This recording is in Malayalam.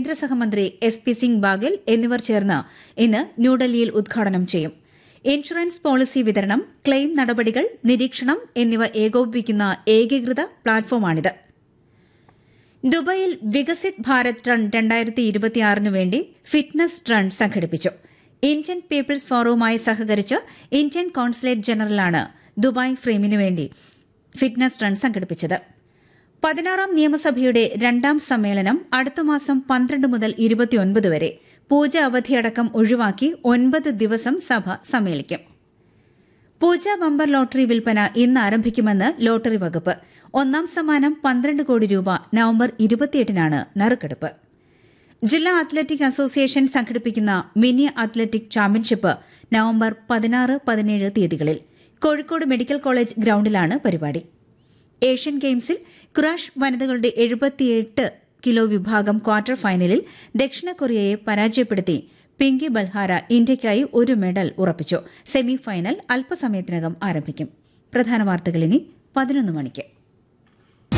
കേന്ദ്ര സഹമന്ത്രി എസ് പി സിംഗ് ബാഗൽ എന്നിവർ ചേർന്ന് ഇന്ന് ന്യൂഡൽഹിയിൽ ഉദ്ഘാടനം ചെയ്യും ഇൻഷുറൻസ് പോളിസി വിതരണം ക്ലെയിം നടപടികൾ നിരീക്ഷണം എന്നിവ ഏകോപിപ്പിക്കുന്ന ഏകീകൃത പ്ലാറ്റ്ഫോമാണിത് ദുബായിൽ വികസിത് ഭാരത് റൺ രണ്ടായിരത്തി ഇരുപത്തിയാറിനു വേണ്ടി ഫിറ്റ്നസ് റൺ സംഘടിപ്പിച്ചു ഇന്ത്യൻ പീപ്പിൾസ് ഫോറവുമായി സഹകരിച്ച് ഇന്ത്യൻ കോൺസുലേറ്റ് ജനറലാണ് ദുബായ് ഫ്രെയിമിനു വേണ്ടി ഫിറ്റ്നസ് റൺ സംഘടിപ്പിച്ചത് പതിനാറാം നിയമസഭയുടെ രണ്ടാം സമ്മേളനം അടുത്ത മാസം പന്ത്രണ്ട് മുതൽ ഇരുപത്തിയൊൻപത് വരെ പൂജ അവധിയടക്കം ഒഴിവാക്കി ഒൻപത് ദിവസം സഭ സമ്മേളിക്കും പൂജ ബമ്പർ ലോട്ടറി വിൽപ്പന ഇന്ന് ആരംഭിക്കുമെന്ന് ലോട്ടറി വകുപ്പ് ഒന്നാം സമ്മാനം പന്ത്രണ്ട് കോടി രൂപ നവംബർ ഇരുപത്തിയെട്ടിനാണ് നറുക്കെടുപ്പ് ജില്ലാ അത്ലറ്റിക് അസോസിയേഷൻ സംഘടിപ്പിക്കുന്ന മിനി അത്ലറ്റിക് ചാമ്പ്യൻഷിപ്പ് നവംബർ പതിനാറ് പതിനേഴ് തീയതികളിൽ കോഴിക്കോട് മെഡിക്കൽ കോളേജ് ഗ്രൌണ്ടിലാണ് പരിപാടി ഏഷ്യൻ ഗെയിംസിൽ കുറാഷ് വനിതകളുടെ എഴുപത്തിയെട്ട് കിലോ വിഭാഗം ക്വാർട്ടർ ഫൈനലിൽ ദക്ഷിണ കൊറിയയെ പരാജയപ്പെടുത്തി പിങ്കി ബൽഹാര ഇന്ത്യയ്ക്കായി ഒരു മെഡൽ ഉറപ്പിച്ചു സെമി ഫൈനൽ അല്പസമയത്തിനകം ആരംഭിക്കും പ്രധാന വാർത്തകൾ ഇനി പതിനൊന്ന് മണിക്ക്